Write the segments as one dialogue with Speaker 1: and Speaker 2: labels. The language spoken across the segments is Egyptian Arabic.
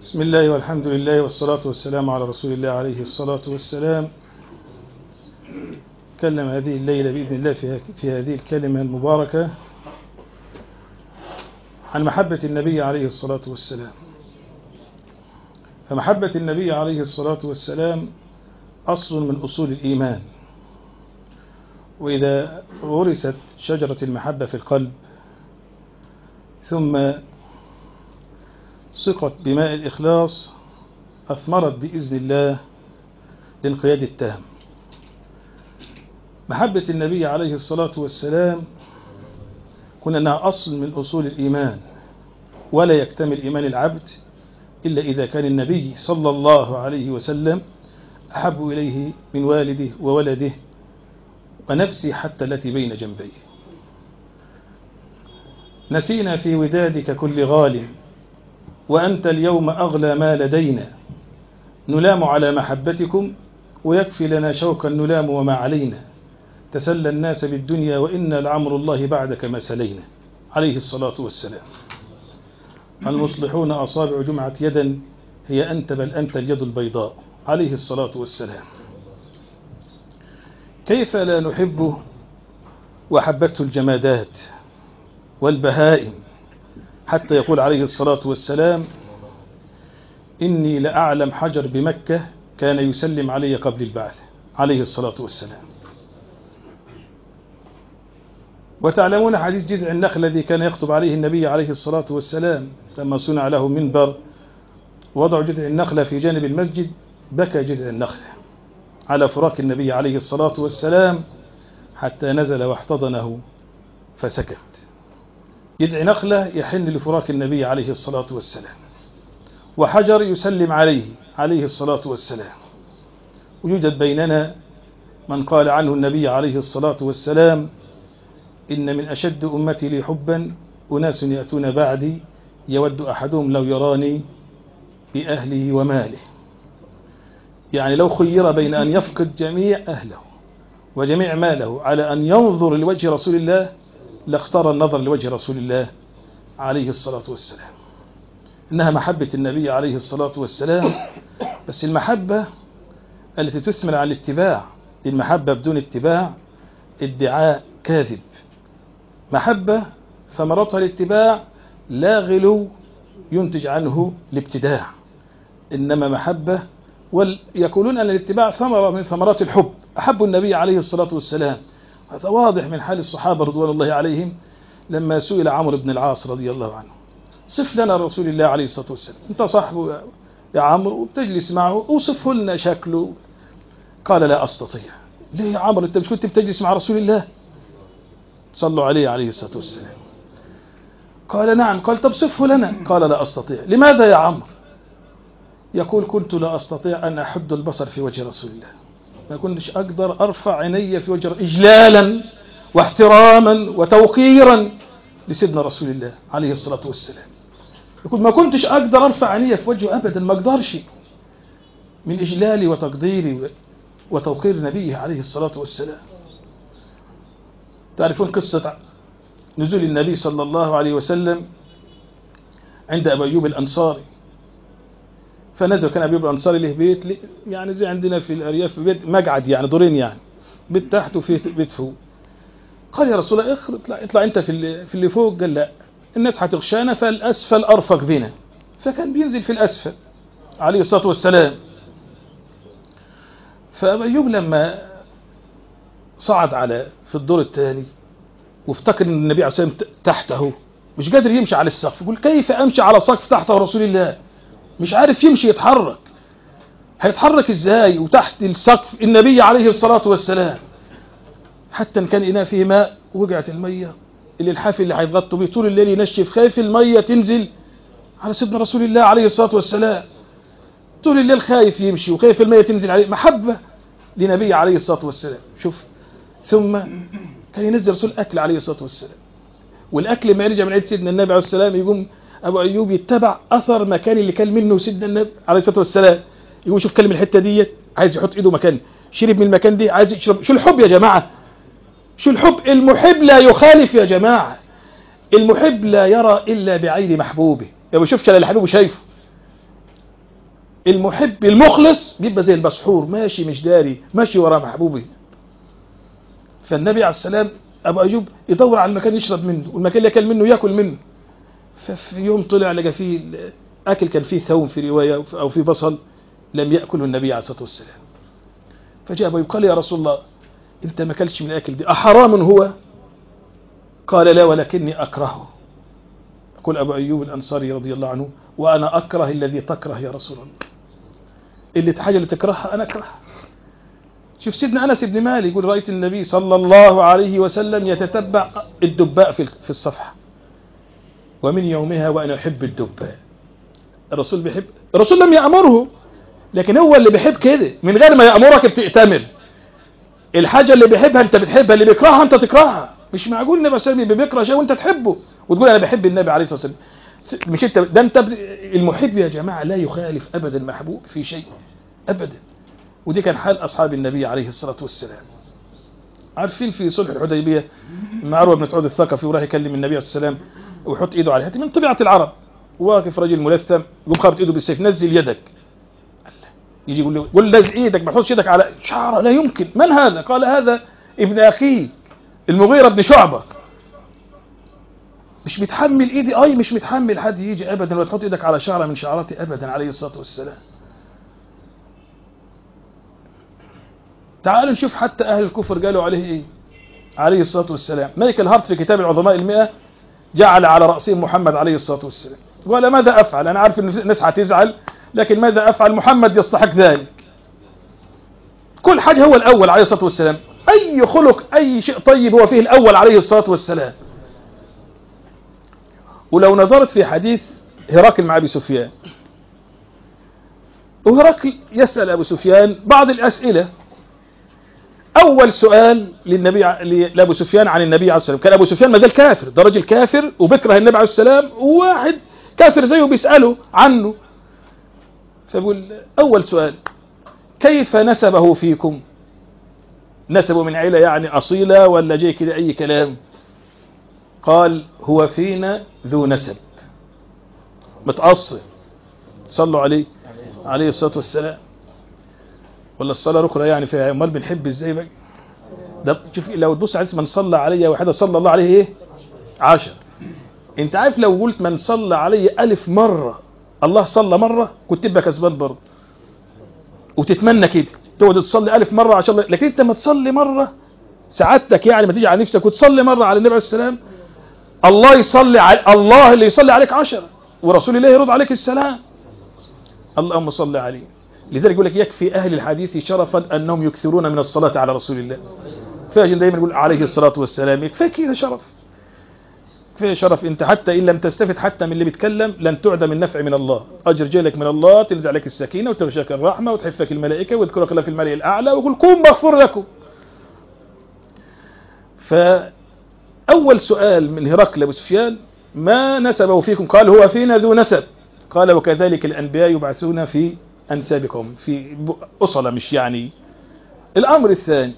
Speaker 1: بسم الله والحمد لله والصلاة والسلام على رسول الله عليه الصلاة والسلام كلم هذه الليلة بإذن الله في, في هذه الكلمة المباركة عن محبة النبي عليه الصلاة والسلام فمحبة النبي عليه الصلاة والسلام أصل من أصول الإيمان وإذا غرست شجرة المحبة في القلب ثم سقط بماء الإخلاص أثمرت بإذن الله للانقياد التام محبة النبي عليه الصلاة والسلام كنا أنها أصل من أصول الإيمان ولا يكتمل إيمان العبد إلا إذا كان النبي صلى الله عليه وسلم أحب إليه من والده وولده ونفسي حتى التي بين جنبيه نسينا في ودادك كل غال وأنت اليوم أغلى ما لدينا نلام على محبتكم ويكفي لنا شوكا نلام وما علينا تسلى الناس بالدنيا وإنا لعمر الله بعدك ما سلينا عليه الصلاة والسلام المصلحون أصابع جمعة يدا هي أنت بل أنت اليد البيضاء عليه الصلاة والسلام كيف لا نحبه وحبته الجمادات والبهائم حتى يقول عليه الصلاة والسلام إني لأعلم حجر بمكة كان يسلم علي قبل البعث عليه الصلاة والسلام وتعلمون حديث جذع النخل الذي كان يخطب عليه النبي عليه الصلاة والسلام لما صنع له منبر وضع جذع النخلة في جانب المسجد بكى جذع النخلة على فراق النبي عليه الصلاة والسلام حتى نزل واحتضنه فسكت جذع نخلة يحن لفراق النبي عليه الصلاة والسلام وحجر يسلم عليه عليه الصلاة والسلام ويوجد بيننا من قال عنه النبي عليه الصلاة والسلام إن من أشد أمتي لي حبا أناس يأتون بعدي يود أحدهم لو يراني بأهله وماله يعني لو خير بين أن يفقد جميع أهله وجميع ماله على أن ينظر لوجه رسول الله لاختار النظر لوجه رسول الله عليه الصلاة والسلام إنها محبة النبي عليه الصلاة والسلام بس المحبة التي تثمر على الاتباع المحبة بدون اتباع ادعاء كاذب محبة ثمرتها الاتباع لا غلو ينتج عنه الابتداع إنما محبة ويقولون أن الاتباع ثمرة من ثمرات الحب أحبوا النبي عليه الصلاة والسلام هذا واضح من حال الصحابة رضوان الله عليهم لما سئل عمرو بن العاص رضي الله عنه صف لنا رسول الله عليه الصلاة والسلام انت صاحبه يا عمرو وبتجلس معه اوصفه لنا شكله قال لا أستطيع ليه يا عمرو انت مش كنت بتجلس مع رسول الله صلوا عليه عليه الصلاة والسلام قال نعم قال طب صفه لنا قال لا أستطيع لماذا يا عمرو يقول كنت لا أستطيع أن أحد البصر في وجه رسول الله ما كنتش أقدر أرفع عيني في وجه إجلالا واحتراما وتوقيرا لسيدنا رسول الله عليه الصلاة والسلام يقول ما كنتش أقدر أرفع عيني في وجهه أبدا ما أقدرش من إجلالي وتقديري وتوقير نبيه عليه الصلاة والسلام تعرفون قصة نزول النبي صلى الله عليه وسلم عند أبي أيوب الأنصاري فنزل كان أبي أيوب الأنصاري له بيت يعني زي عندنا في الأرياف بيت مقعد يعني دورين يعني بيت تحت وفي بيت فوق قال يا رسول الله اخرج اطلع, اطلع انت في في اللي فوق قال لا الناس هتغشانا فالأسفل أرفق بنا فكان بينزل في الأسفل عليه الصلاة والسلام فأبي أيوب لما صعد على في الدور الثاني وافتكر ان النبي عليه الصلاه والسلام تحته مش قادر يمشي على السقف يقول كيف امشي على سقف تحته رسول الله مش عارف يمشي يتحرك هيتحرك ازاي وتحت السقف النبي عليه الصلاه والسلام حتى ان كان اناء فيه ماء وقعت الميه اللي الحافل اللي هيتغطوا بيه طول الليل ينشف خايف الميه تنزل على سيدنا رسول الله عليه الصلاه والسلام طول الليل خايف يمشي وخايف الميه تنزل عليه محبه لنبي عليه الصلاه والسلام شوف ثم كان ينزل رسول أكل عليه الصلاة والسلام والأكل ما يرجع من عيد سيدنا النبي عليه السلام يقوم أبو أيوب يتبع أثر مكان اللي كان منه سيدنا النبي عليه الصلاة والسلام يقوم يشوف كلم الحتة ديت عايز يحط إيده مكان شرب من المكان دي عايز يشرب شو الحب يا جماعة شو الحب المحب لا يخالف يا جماعة المحب لا يرى إلا بعين محبوبه ما بيشوفش الا اللي حبيبه شايفه المحب المخلص بيبقى زي البسحور ماشي مش داري ماشي ورا محبوبه فالنبي عليه السلام ابو ايوب يدور على المكان يشرب منه والمكان اللي ياكل منه ياكل منه ففي يوم طلع لقى فيه اكل كان فيه ثوم في روايه او في بصل لم ياكله النبي عليه الصلاه والسلام فجاء ابو ايوب قال يا رسول الله انت ما اكلتش من الاكل دي احرام هو قال لا ولكني اكرهه يقول ابو ايوب الانصاري رضي الله عنه وانا اكره الذي تكره يا رسول الله اللي حاجه اللي تكرهها انا اكرهها شوف سيدنا انس بن مالك يقول رايت النبي صلى الله عليه وسلم يتتبع الدباء في في الصفحه ومن يومها وانا احب الدباء الرسول بيحب الرسول لم يامره لكن هو اللي بيحب كده من غير ما يامرك بتأتمر الحاجه اللي بيحبها انت بتحبها اللي بيكرهها انت تكرهها مش معقول النبي صلى الله عليه وسلم بيكره شيء وانت تحبه وتقول انا بحب النبي عليه الصلاه والسلام مش انت ده انت المحب يا جماعه لا يخالف ابدا المحبوب في شيء ابدا ودي كان حال أصحاب النبي عليه الصلاة والسلام عارفين في صلح الحديبية مع عروة بن سعود الثقفي وراح يكلم النبي عليه السلام ويحط ايده على من طبيعة العرب واقف رجل ملثم يقوم خابط ايده بالسيف نزل يدك يجي يقول له قول نزل ايدك ما تحطش يدك على شعره لا يمكن من هذا قال هذا ابن اخيه المغيرة بن شعبة مش متحمل ايدي اي مش متحمل حد يجي ابدا ولا تحط ايدك على شعره من شعراتي ابدا عليه الصلاة والسلام تعالوا نشوف حتى أهل الكفر قالوا عليه إيه عليه الصلاة والسلام ملك الهرت في كتاب العظماء المئة جعل على رأسهم محمد عليه الصلاة والسلام قال ماذا أفعل أنا عارف أن الناس هتزعل لكن ماذا أفعل محمد يستحق ذلك كل حاجة هو الأول عليه الصلاة والسلام أي خلق أي شيء طيب هو فيه الأول عليه الصلاة والسلام ولو نظرت في حديث هراكل مع أبي سفيان وهرقل يسأل أبو سفيان بعض الأسئلة أول سؤال للنبي لأبو سفيان عن النبي عليه السلام كان أبو سفيان ما زال كافر ده راجل كافر وبكره النبي عليه السلام وواحد كافر زيه بيسأله عنه فبقول أول سؤال كيف نسبه فيكم نسبه من عيلة يعني أصيلة ولا جاي كده أي كلام قال هو فينا ذو نسب متأصل صلوا عليه عليه الصلاة والسلام ولا الصلاة الأخرى يعني فيها امال بنحب ازاي بقى ده شوف لو تبص على من صلى علي واحدة صلى الله عليه ايه عشر انت عارف لو قلت من صلى علي ألف مرة الله صلى مرة كنت تبقى كسبان برضه وتتمنى كده تقعد تصلي ألف مرة عشان الله لكن انت ما تصلي مرة سعادتك يعني ما تيجي على نفسك وتصلي مرة على النبي عليه السلام الله يصلي على الله اللي يصلي عليك عشرة ورسول الله يرد عليك السلام اللهم صل عليه لذلك يقول لك يكفي أهل الحديث شرفا أنهم يكثرون من الصلاة على رسول الله فاجن دايما يقول عليه الصلاة والسلام يكفي كده شرف كفاية شرف انت حتى إن لم تستفد حتى من اللي بيتكلم لن تعدى من نفع من الله أجر جايلك من الله تنزع لك السكينة وتغشاك الرحمة وتحفك الملائكة ويذكرك الله في الملأ الأعلى ويقول قوم مغفور لكم فأول سؤال من هرقل أبو سفيان ما نسبه فيكم قال هو فينا ذو نسب قال وكذلك الأنبياء يبعثون في أنسابكم في أصلة مش يعني الأمر الثاني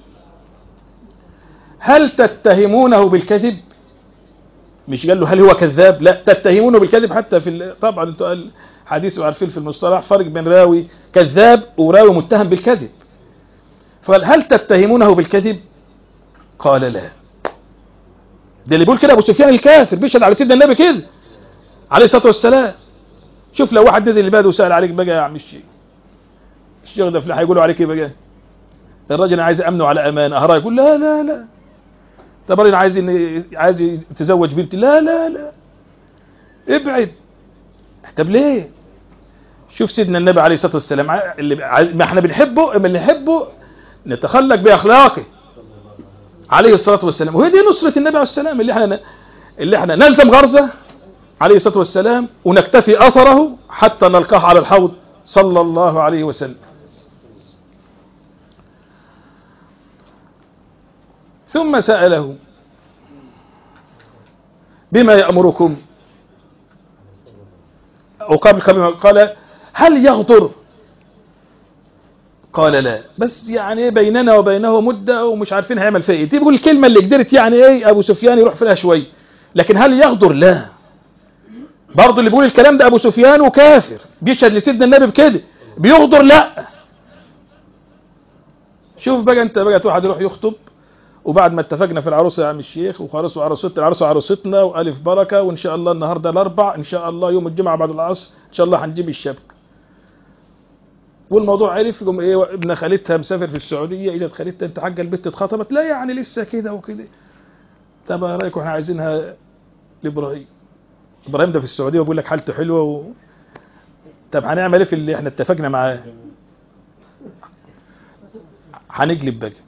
Speaker 1: هل تتهمونه بالكذب مش قال له هل هو كذاب لا تتهمونه بالكذب حتى في طبعا انتوا حديث وعارفين في المصطلح فرق بين راوي كذاب وراوي متهم بالكذب فقال هل تتهمونه بالكذب قال لا ده اللي بيقول كده ابو سفيان الكافر بيشهد على سيدنا النبي كده عليه الصلاه والسلام شوف لو واحد نزل البلد وسال عليك بقى يا عم الشيخ الشيخ ده فلاح هيقولوا عليك ايه بقى الراجل عايز امنه على امان اهرا يقول لا لا لا طب انا عايز إن عايز يتزوج بنتي لا لا لا ابعد طب ليه شوف سيدنا النبي عليه الصلاه والسلام اللي ما احنا بنحبه اما اللي نحبه نتخلق باخلاقه عليه الصلاه والسلام وهي دي نصره النبي عليه السلام اللي احنا اللي احنا نلزم غرزه عليه الصلاه والسلام ونكتفي اثره حتى نلقاه على الحوض صلى الله عليه وسلم ثم سأله بما يأمركم وقبل قال هل يغدر قال لا بس يعني بيننا وبينه مدة ومش عارفين هيعمل فيها ايه تقول الكلمة اللي قدرت يعني ايه ابو سفيان يروح فيها شوي لكن هل يغدر لا برضه اللي بيقول الكلام ده ابو سفيان وكافر بيشهد لسيدنا النبي بكده بيغدر لا شوف بقى انت بقى واحد يروح يخطب وبعد ما اتفقنا في العروسه يا عم الشيخ وخلاص وعروستنا العروسه عروستنا والف بركه وان شاء الله النهارده الاربع ان شاء الله يوم الجمعه بعد العصر ان شاء الله هنجيب الشبكه والموضوع عرف يقوم ايه ابن خالتها مسافر في السعوديه اجت خالتها انت حاجه البت اتخطبت لا يعني لسه كده وكده طب ايه رايكم احنا عايزينها لابراهيم ابراهيم ده في السعوديه وبيقول لك حالته حلوه و... طب هنعمل ايه في اللي احنا اتفقنا معاه هنقلب بقى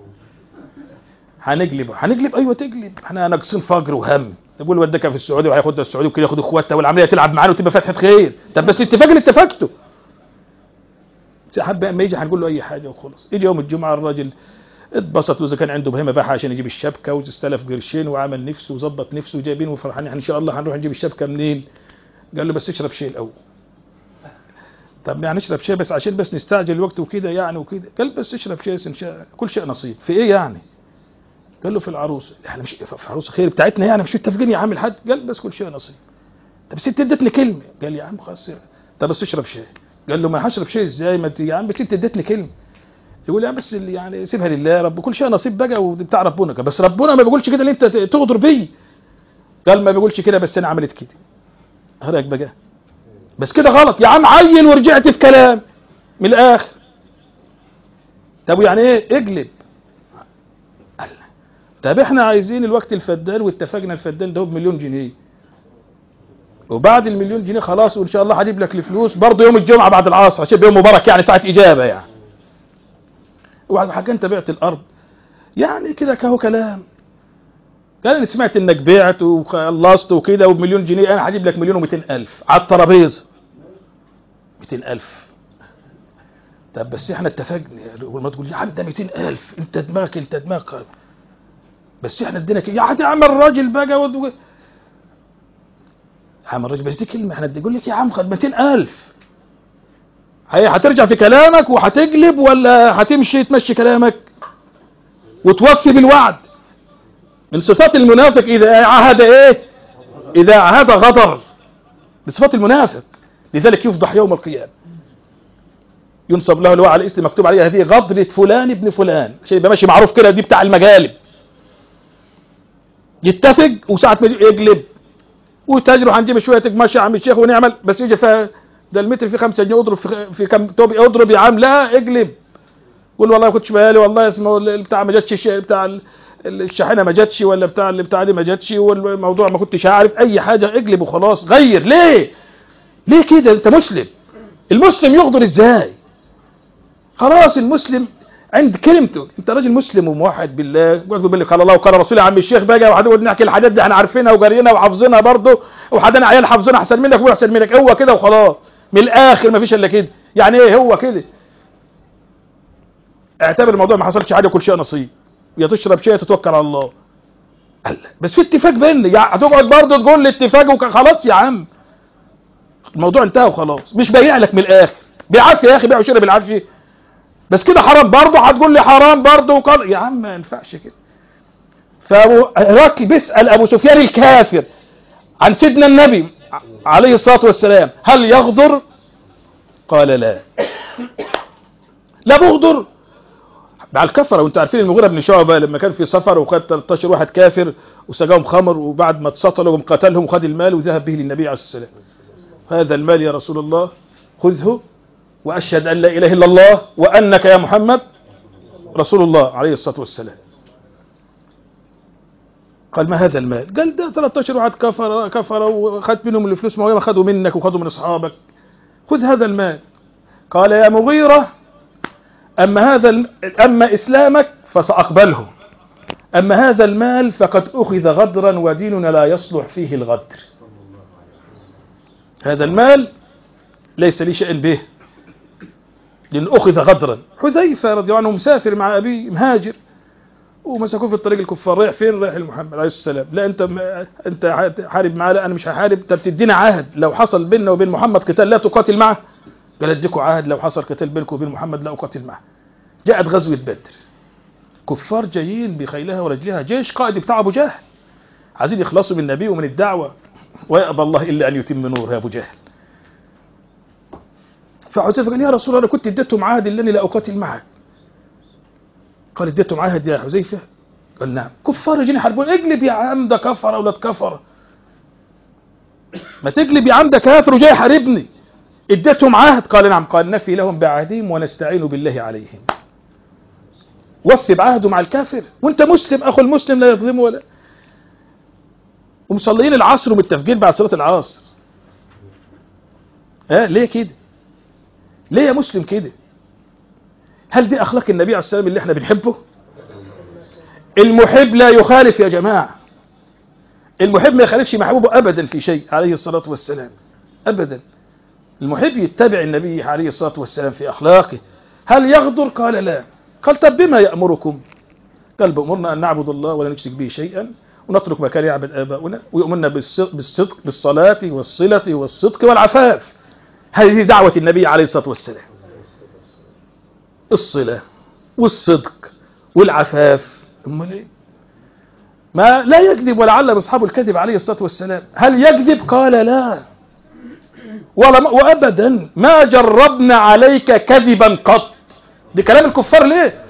Speaker 1: هنقلب هنقلب ايوه تقلب احنا ناقصين فقر وهم تقول ودك في السعوديه وهياخدها السعوديه وكده ياخد اخواتها والعمليه تلعب معانا وتبقى فتحه خير طب بس الاتفاق اللي اتفقته حب ما يجي هنقول له اي حاجه وخلاص يجي يوم الجمعه الراجل اتبسط واذا كان عنده بهيمه باحه عشان يجيب الشبكه واستلف قرشين وعمل نفسه وظبط نفسه وجايبين وفرحانين ان شاء الله هنروح نجيب الشبكه منين قال له بس اشرب شيء الاول طب يعني اشرب شيء بس عشان بس نستعجل الوقت وكده يعني وكده قال بس اشرب شيء ان شاء كل شيء نصيب في ايه يعني قال له في العروسه احنا مش في العروسه خير بتاعتنا يعني مش متفقين يا عم الحاج قال بس كل شيء نصيب طب بس انت اديتني كلمه قال يا عم خلاص طب بس اشرب شيء قال له ما هشرب شيء ازاي ما يا عم بس انت اديتني كلمه يقول يا بس اللي يعني سيبها لله رب كل شيء نصيب بقى وبتاع ربنا بس ربنا ما بيقولش كده اللي انت تغدر بيه قال ما بيقولش كده بس انا عملت كده هراك بقى بس كده غلط يا عم عين ورجعت في كلام من الاخر طب يعني ايه اقلب قال طب احنا عايزين الوقت الفدان واتفقنا الفدان ده بمليون جنيه وبعد المليون جنيه خلاص وان شاء الله هجيب لك الفلوس برضه يوم الجمعه بعد العصر عشان يوم مبارك يعني ساعه اجابه يعني وبعد حاجه انت بعت الارض يعني كده كهو كلام قال انا سمعت انك بعت وخلصت وكده وبمليون جنيه انا هجيب لك مليون و الف على الترابيزه 200000 طب بس احنا اتفقنا ما تقول يا عم ده 200000 انت دماغك انت دماغك بس احنا ادينا يا عم عم الراجل بقى ود... يا عم الراجل بس دي كلمه احنا يقول لك يا عم خد 200000 هي هترجع في كلامك وهتقلب ولا هتمشي تمشي كلامك وتوفي بالوعد من صفات المنافق اذا عهد ايه اذا عهد غدر بصفات المنافق لذلك يفضح يوم القيامه ينصب له لواء على الاسم مكتوب عليه هذه غدرة فلان ابن فلان عشان يبقى ماشي معروف كده دي بتاع المجالب يتفق وساعة ما يقلب وتاجر هنجيب شوية ماشي يا عم الشيخ ونعمل بس يجي فيها ده المتر فيه 5 جنيه اضرب في, في كم توب اضرب يا عم لا اقلب قول والله ما كنتش بالي والله اسمه بتاع ما جاتش بتاع الشاحنه ما جاتش ولا بتاع اللي بتاع دي ما جاتش والموضوع ما كنتش عارف اي حاجه اقلب وخلاص غير ليه ليه كده انت مسلم المسلم يغدر ازاي خلاص المسلم عند كلمته انت راجل مسلم وموحد بالله وقال لك قال الله وقال رسول يا عم الشيخ بقى وهنقعد نحكي الحاجات دي احنا عارفينها وجاريينها وحافظينها برضه وحدنا عيال حافظينها احسن منك واحسن منك هو كده وخلاص من الاخر ما فيش الا كده يعني ايه هو كده اعتبر الموضوع ما حصلش حاجه كل شيء نصيب يا تشرب شيء تتوكل على الله قال بس في اتفاق بيننا يعني هتقعد برضه تقول لي اتفاق وخلاص يا عم الموضوع انتهى وخلاص مش بايع لك من الاخر بالعافيه يا اخي بيع وشرب بالعافيه بس كده حرام برضه هتقول لي حرام برضه وقض... يا عم ما ينفعش كده فهرقل بيسال ابو سفيان الكافر عن سيدنا النبي عليه الصلاه والسلام هل يغدر قال لا لا بغدر مع الكفره وانتوا عارفين المغيره بن شعبه لما كان في سفر وخد 13 واحد كافر وسقاهم خمر وبعد ما اتسطلوا قتلهم وخد المال وذهب به للنبي عليه الصلاه والسلام هذا المال يا رسول الله خذه وأشهد أن لا إله إلا الله وأنك يا محمد رسول الله عليه الصلاة والسلام قال ما هذا المال قال ده 13 واحد كفر كفر وخدت منهم الفلوس ما هو خدوا منك وخدوا من أصحابك خذ هذا المال قال يا مغيرة أما هذا أما إسلامك فسأقبله أما هذا المال فقد أخذ غدرا وديننا لا يصلح فيه الغدر هذا المال ليس لي شأن به لأن أخذ غدرا حذيفة رضي الله عنه مسافر مع أبيه مهاجر ومسكوه في الطريق الكفار رايح فين رايح لمحمد عليه السلام لا انت انت حارب معاه لا انا مش هحارب انت بتدينا عهد لو حصل بيننا وبين محمد قتال لا تقاتل معه قال اديكوا عهد لو حصل قتال بينكم وبين محمد لا اقاتل معه جاءت غزوه بدر كفار جايين بخيلها ورجلها جيش قائد بتاع ابو جهل عايزين يخلصوا من النبي ومن الدعوه ويأبى الله الا ان يتم نور يا ابو جهل فحذيفه قال يا رسول الله انا كنت اديتهم عهد انني لا اقاتل معك قال اديتهم عهد يا حذيفه قال نعم كفار جينا يحاربون اقلب يا عم ده كفر اولاد كفر ما تقلب يا عم ده كافر وجاي يحاربني اديتهم عهد قال نعم قال نفي لهم بعهدهم ونستعين بالله عليهم وفي بعهده مع الكافر وانت مسلم اخو المسلم لا يظلمه ولا ومصليين العصر ومتفقين بعد صلاه العصر ها ليه كده ليه يا مسلم كده هل دي اخلاق النبي عليه السلام اللي احنا بنحبه المحب لا يخالف يا جماعه المحب ما يخالفش محبوبه ابدا في شيء عليه الصلاه والسلام ابدا المحب يتبع النبي عليه الصلاه والسلام في اخلاقه هل يغدر قال لا قال طب بما يامركم قال بامرنا ان نعبد الله ولا نشرك به شيئا ونترك ما كان يعبد اباؤنا ويؤمرنا بالصدق بالصلاه والصله والصدق والعفاف هذه دعوه النبي عليه الصلاه والسلام الصله والصدق والعفاف امال ايه ما لا يكذب ولا علم اصحابه الكذب عليه الصلاه والسلام هل يكذب قال لا ولا وابدا ما جربنا عليك كذبا قط دي كلام الكفار ليه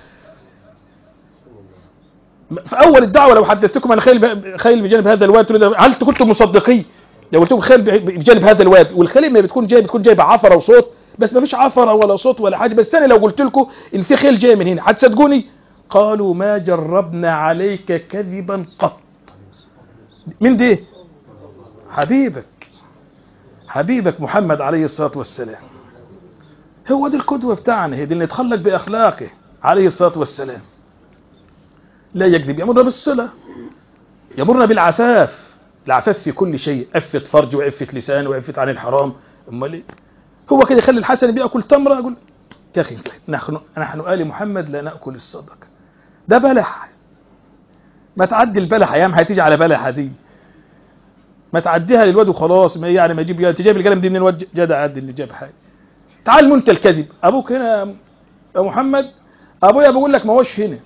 Speaker 1: في اول الدعوه لو حدثتكم انا خيل خيل بجانب هذا الواد هل كنتم مصدقين لو قلت لكم خيل بجانب هذا الواد والخيل ما بتكون جايه بتكون جايبه عفره وصوت بس ما فيش عفره ولا صوت ولا حاجه بس انا لو قلت لكم ان في خيل جاي من هنا هتصدقوني قالوا ما جربنا عليك كذبا قط من دي حبيبك حبيبك محمد عليه الصلاة والسلام هو دي القدوة بتاعنا هي دي اللي نتخلق بأخلاقه عليه الصلاة والسلام لا يكذب يأمرنا بالصلة يأمرنا بالعفاف العفاف في كل شيء عفة فرج وعفة لسان وعفة عن الحرام امال ايه هو كده يخلي الحسن بياكل تمره يقول يا اخي نحن نحن ال محمد لا ناكل الصدقه ده بلح ما تعدي البلح ايام هتيجي على بلحه دي ما تعديها للواد وخلاص ما يعني ما يجيب انت جايب القلم دي من الواد جدع قد اللي جاب حاجه تعال انت الكذب ابوك هنا يا محمد ابويا بقول لك ما هوش هنا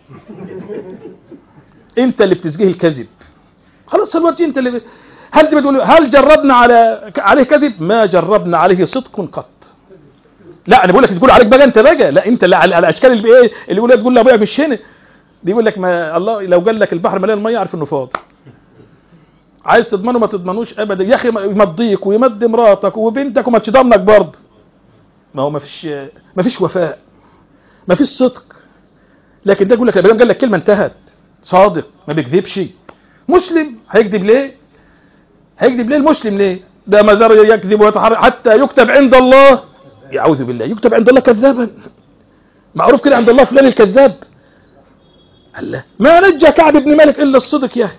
Speaker 1: انت اللي بتسجيه الكذب خلاص الواد انت اللي هل انت بتقول هل جربنا على عليه كذب ما جربنا عليه صدق قط لا انا بقول لك تقول عليك بقى انت بقى لا انت اللي على الاشكال اللي ايه اللي يقول تقول لابويا مش هنا دي يقول لك ما الله لو قال لك البحر مليان ميه عارف انه فاضي عايز تضمنه ما تضمنوش ابدا يا اخي يمضيك ويمضي مراتك وبنتك وما تضمنك برضه ما هو ما فيش ما فيش وفاء ما فيش صدق لكن ده يقول لك قال لك كلمه انتهت صادق ما بيكذبش مسلم هيكذب ليه هيكذب ليه المسلم ليه ده ما زال يكذب ويتحرك حتى يكتب عند الله يعوذ بالله يكتب عند الله كذابا معروف كده عند الله فلان الكذاب الله ما نجى كعب بن مالك الا الصدق يا اخي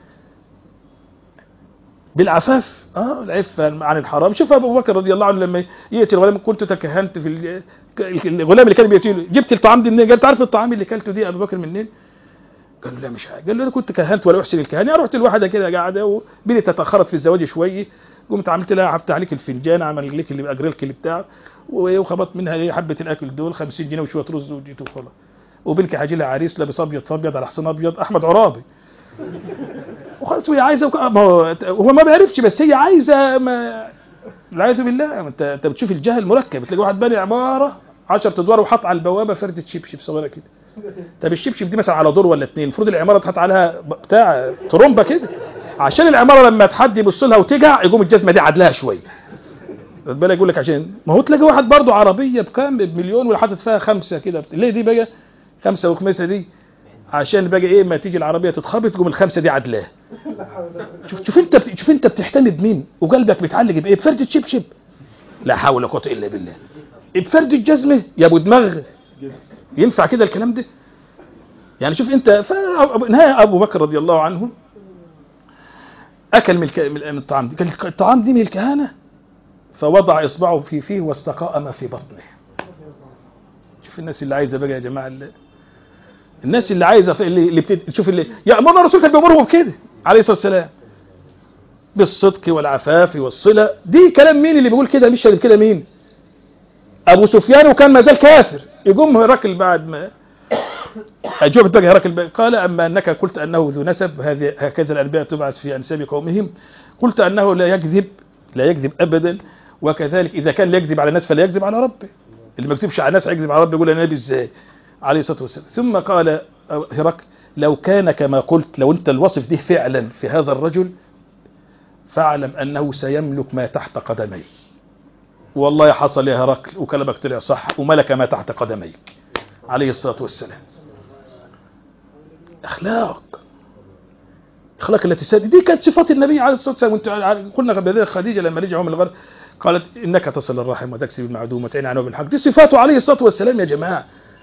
Speaker 1: بالعفاف اه العفه عن الحرام شوف ابو بكر رضي الله عنه لما ياتي الغلام كنت تكهنت في الغلام اللي كان بياتي له جبت الطعام دي منين قال تعرف الطعام اللي كلته دي ابو بكر منين قال له لا مش حاجه قال له انا كنت كهنت ولا احسن الكهانه رحت لواحده كده قاعده وبنتي تاخرت في الزواج شويه قمت عملت لها عفت عليك الفنجان عمل لك اللي اجري لك اللي بتاع وخبطت منها حبه الاكل دول 50 جنيه وشويه رز وجيت وخلاص وبنك هاجي لها عريس لابس ابيض فابيض على حصان ابيض احمد عرابي وخلاص وهي عايزه وك... ما هو هو ما بيعرفش بس هي عايزه ما العياذ بالله انت انت بتشوف الجهل مركب تلاقي واحد باني عماره 10 ادوار وحط على البوابه فرده شبشب صغيره كده طب الشبشب دي مثلا على دور ولا اتنين المفروض العماره تحط عليها بتاع ترومبه كده عشان العماره لما حد يبص لها وتجع يقوم الجزمه دي عدلها شويه خد بالك يقول لك عشان ما هو تلاقي واحد برضه عربيه بكام بمليون وحاطط فيها خمسه كده ليه دي بقى خمسه وخمسه دي عشان بقى ايه ما تيجي العربيه تتخبط تقوم الخمسه دي عدلاه شوف شوف انت بت... شوف انت بتهتم بمين وقلبك بيتعلق بايه بفرده شبشب لا حول ولا قوه الا بالله بفرده جزمه يا ابو دماغ ينفع كده الكلام ده يعني شوف انت فنهايه ابو بكر رضي الله عنه اكل من, الك... من الطعام دي قال الطعام دي من الكهانه فوضع اصبعه في فيه واستقاء ما في بطنه شوف الناس اللي عايزه بقى يا جماعه اللي الناس اللي عايزه اللي, اللي بتد... شوف اللي يامرنا الرسول كان بيامرهم بكده عليه الصلاه والسلام بالصدق والعفاف والصله دي كلام مين اللي بيقول كده مش كده مين ابو سفيان وكان ما زال كافر يقوم هرقل بعد ما اجوبت بقى هرقل قال اما انك قلت انه ذو نسب هذه هكذا الانبياء تبعث في انساب قومهم قلت انه لا يكذب لا يكذب ابدا وكذلك إذا كان يكذب على الناس فلا يكذب على ربه اللي ما يكذبش على الناس هيكذب على ربه يقول أنا نبي إزاي عليه الصلاة والسلام ثم قال هرقل لو كان كما قلت لو أنت الوصف ده فعلا في هذا الرجل فاعلم أنه سيملك ما تحت قدميه والله حصل يا هرقل وكلامك طلع صح وملك ما تحت قدميك عليه الصلاة والسلام أخلاق أخلاق التي ساد دي كانت صفات النبي عليه الصلاة والسلام وانت قلنا قبل ذلك خديجة لما رجعوا من الغرب قالت إنك تصل الرحم وتكسب المعدوم وتعين عنه بالحق دي صفاته عليه الصلاة والسلام يا جماعة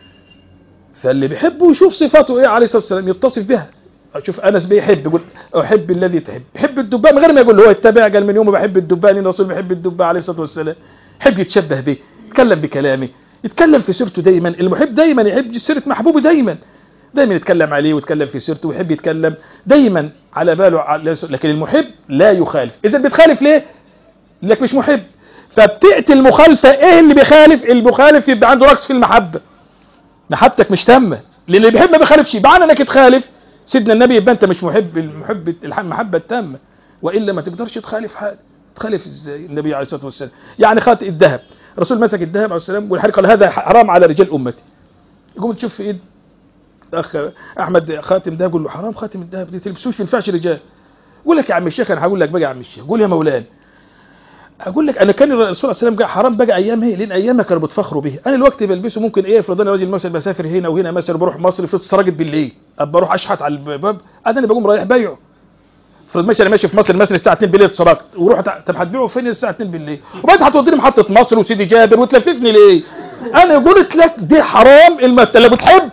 Speaker 1: فاللي بيحبه يشوف صفاته ايه عليه الصلاة والسلام يتصف بها شوف انس بيحب يقول احب الذي تحب يحب الدباء من غير ما يقول هو يتبع قال من يوم بحب الدباء ان الرسول بيحب الدباء عليه الصلاه والسلام يحب يتشبه به يتكلم بكلامه يتكلم في سيرته دايما المحب دايما يحب سيره محبوبه دايما دايما يتكلم عليه ويتكلم في سيرته ويحب يتكلم دايما على باله لكن المحب لا يخالف اذا بتخالف ليه لك مش محب فبتأتي المخالفه ايه اللي بيخالف المخالف يبقى عنده رقص في المحبه محبتك مش تامه لان اللي بيحب ما بيخالفش معنى انك تخالف سيدنا النبي يبقى انت مش محب المحب المحبه التامه والا ما تقدرش تخالف حاجه تخالف ازاي النبي عليه الصلاه والسلام يعني خاتم الذهب الرسول مسك الذهب عليه السلام والحري قال هذا حرام على رجال امتي يقوم تشوف في ايد اخ احمد خاتم ده يقول له حرام خاتم الذهب دي تلبسوش ما ينفعش رجال يقول لك يا عم الشيخ انا هقول لك بقى يا عم الشيخ قول يا مولانا اقول لك انا كان الرسول صلى الله عليه وسلم قال حرام بقى ايام هي لان ايامها كانوا بيتفخروا به انا الوقت بلبسه ممكن ايه افرض انا راجل مثلا بسافر هنا وهنا مثلا بروح مصر افرض سرقت بالليل ابقى اروح اشحت على الباب انا اللي بقوم رايح بايعه افرض ماشي انا ماشي في مصر مثلا الساعه 2 بالليل اتسرقت ورحت طب هتبيعه فين الساعه 2 بالليل وبعد هتوديني محطه مصر وسيدي جابر وتلففني ليه انا قلت لك دي حرام المت اللي بتحب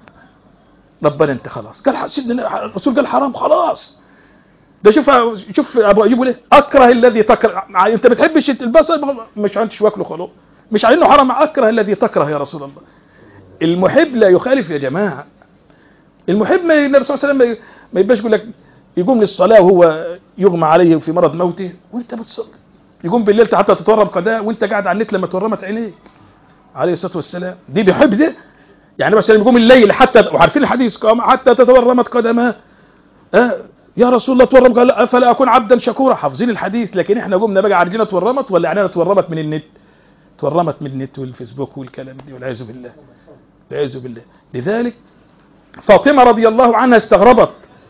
Speaker 1: ربنا انت خلاص قال سيدنا الرسول قال حرام خلاص ده شوف شوف ابو ايوب ليه اكره الذي تكره انت بتحبش البصل مش عندش واكله خلاص مش على انه حرام اكره الذي تكره يا رسول الله المحب لا يخالف يا جماعه المحب ما النبي صلى الله عليه وسلم ما يبقاش يقول لك يقوم للصلاه وهو يغمى عليه في مرض موته وانت بتصلي يقوم بالليل حتى تتورم قداه وانت قاعد على النت لما تورمت عينيك عليه الصلاه والسلام دي بيحب ده يعني مثلا يقوم الليل حتى وعارفين الحديث قام حتى تتورمت قدماه أه يا رسول الله تورم قال افلا اكون عبدا شكورا حافظين الحديث لكن احنا قمنا بقى عرجنا تورمت ولا عينينا تورمت من النت تورمت من النت والفيسبوك والكلام دي والعياذ بالله والعياذ بالله لذلك فاطمه رضي الله عنها استغربت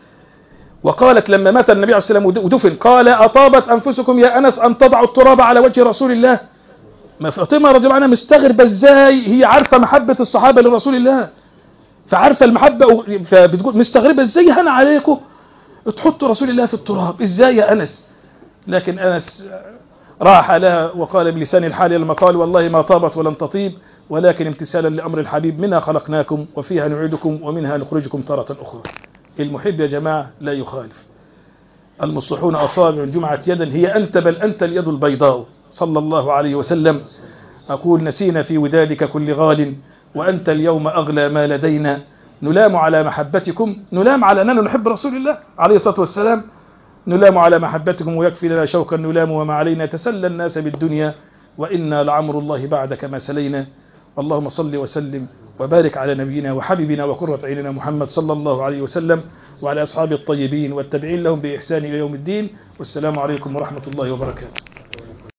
Speaker 1: وقالت لما مات النبي عليه الصلاه والسلام ودفن قال اطابت انفسكم يا انس ان تضعوا التراب على وجه رسول الله ما فاطمه رضي الله عنها مستغربه ازاي هي عارفه محبه الصحابه لرسول الله فعارفه المحبه فبتقول مستغربه ازاي هنا عليكم تحط رسول الله في التراب ازاي يا انس لكن انس راح لها وقال بلسان الحال لما قال والله ما طابت ولن تطيب ولكن امتثالا لامر الحبيب منها خلقناكم وفيها نعيدكم ومنها نخرجكم تارة اخرى المحب يا جماعه لا يخالف المصلحون اصابع الجمعه يدا هي انت بل انت اليد البيضاء صلى الله عليه وسلم اقول نسينا في ودادك كل غال وانت اليوم اغلى ما لدينا نلام على محبتكم نلام على أننا نحب رسول الله عليه الصلاة والسلام نلام على محبتكم ويكفي لنا شوقا نلام وما علينا تسلى الناس بالدنيا وإنا لعمر الله بعدك ما سلينا اللهم صل وسلم وبارك على نبينا وحبيبنا وقرة عيننا محمد صلى الله عليه وسلم وعلى أصحابه الطيبين والتابعين لهم بإحسان إلى يوم الدين والسلام عليكم ورحمة الله وبركاته